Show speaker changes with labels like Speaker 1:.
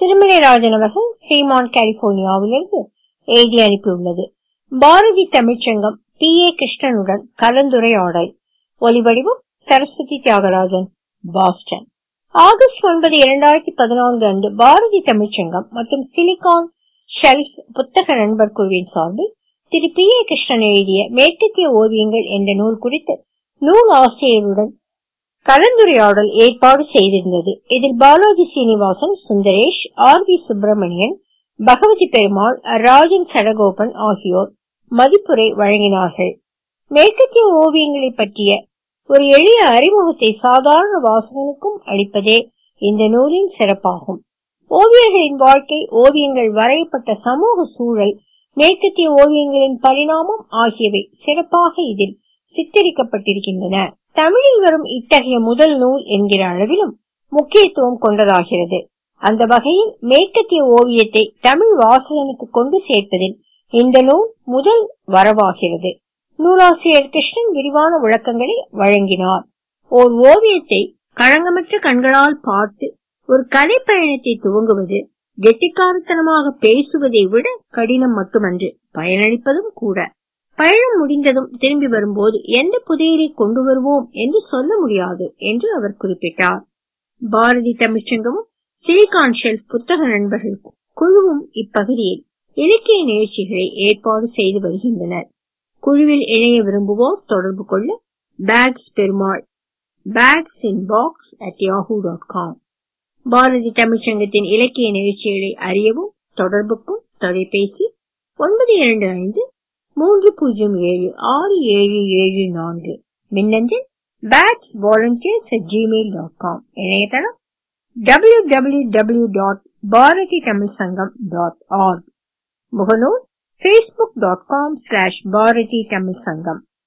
Speaker 1: திருமலைராஜன் அவர்கள் ஃப்ரீமான் கலிபோர்னியாவிலிருந்து எழுதி அனுப்பியுள்ளது பாரதி தமிழ்ச்சங்கம் டி ஏ கிருஷ்ணனுடன் கலந்துரையாடல் ஒலிவடிவம் சரஸ்வதி தியாகராஜன் பாஸ்டன் ஆகஸ்ட் ஒன்பது இரண்டாயிரத்தி பதினான்கு அன்று பாரதி தமிழ்ச்சங்கம் மற்றும் சிலிகான் ஷெல்ஃப் புத்தக நண்பர் குழுவின் சார்பில் திரு பி ஏ கிருஷ்ணன் எழுதிய மேற்கத்திய ஓவியங்கள் என்ற நூல் குறித்து நூல் ஆசிரியருடன் கலந்துரையாடல் ஏற்பாடு செய்திருந்தது இதில் பாலாஜி சீனிவாசன் சுந்தரேஷ் ஆர் வி சுப்பிரமணியன் பகவதி பெருமாள் ராஜன் சடகோபன் ஆகியோர் மதிப்புரை வழங்கினார்கள் மேற்கத்திய ஓவியங்களை பற்றிய ஒரு எளிய அறிமுகத்தை சாதாரண வாசகனுக்கும் அளிப்பதே இந்த நூலின் சிறப்பாகும் ஓவியர்களின் வாழ்க்கை ஓவியங்கள் வரையப்பட்ட சமூக சூழல் மேற்கத்திய ஓவியங்களின் பரிணாமம் ஆகியவை சிறப்பாக இதில் சித்தரிக்கப்பட்டிருக்கின்றன தமிழில் வரும் இத்தகைய முதல் நூல் என்கிற அளவிலும் முக்கியத்துவம் கொண்டதாகிறது அந்த வகையில் மேற்கத்திய ஓவியத்தை தமிழ் வாசகனுக்கு கொண்டு சேர்ப்பதில் இந்த நூல் முதல் வரவாகிறது நூலாசிரியர் கிருஷ்ணன் விரிவான விளக்கங்களை வழங்கினார் ஓர் ஓவியத்தை களங்கமற்ற கண்களால் பார்த்து ஒரு கலை பயணத்தை துவங்குவது கெட்டிக்காரத்தனமாக பேசுவதை விட கடினம் மட்டுமன்று பயனளிப்பதும் கூட பயணம் முடிந்ததும் திரும்பி வரும்போது எந்த புதையலை கொண்டு வருவோம் என்று சொல்ல முடியாது என்று அவர் குறிப்பிட்டார் பாரதி தமிழ்ச்சங்கமும் சிலிகான் ஷெல்ஃப் புத்தக நண்பர்கள் குழுவும் இப்பகுதியில் இலக்கிய நிகழ்ச்சிகளை ஏற்பாடு செய்து வருகின்றனர் குழுவில் இணைய விரும்புவோர் தொடர்பு கொள்ள fax Perumal fax in box at Yahoo dot com Bharathi தமிழ்ச்சங்கத்தின் இலக்கிய நிகழ்ச்சிகளை அறியவும் தொடர்புக்கும் தொலைபேசி ஒன்பது இரண்டு ஐந்து மூன்று பூஜ்ஜியம் ஏழு ஆறு ஏழு ஏழு நான்கு மின்னஞ்சல் bats volunteers at Gmail dot com இணையதளம் W W W dot Bharathi Tamil Sangam dot arc முகநூல் facebook.com slash பாரதி தமிழ் சங்கம்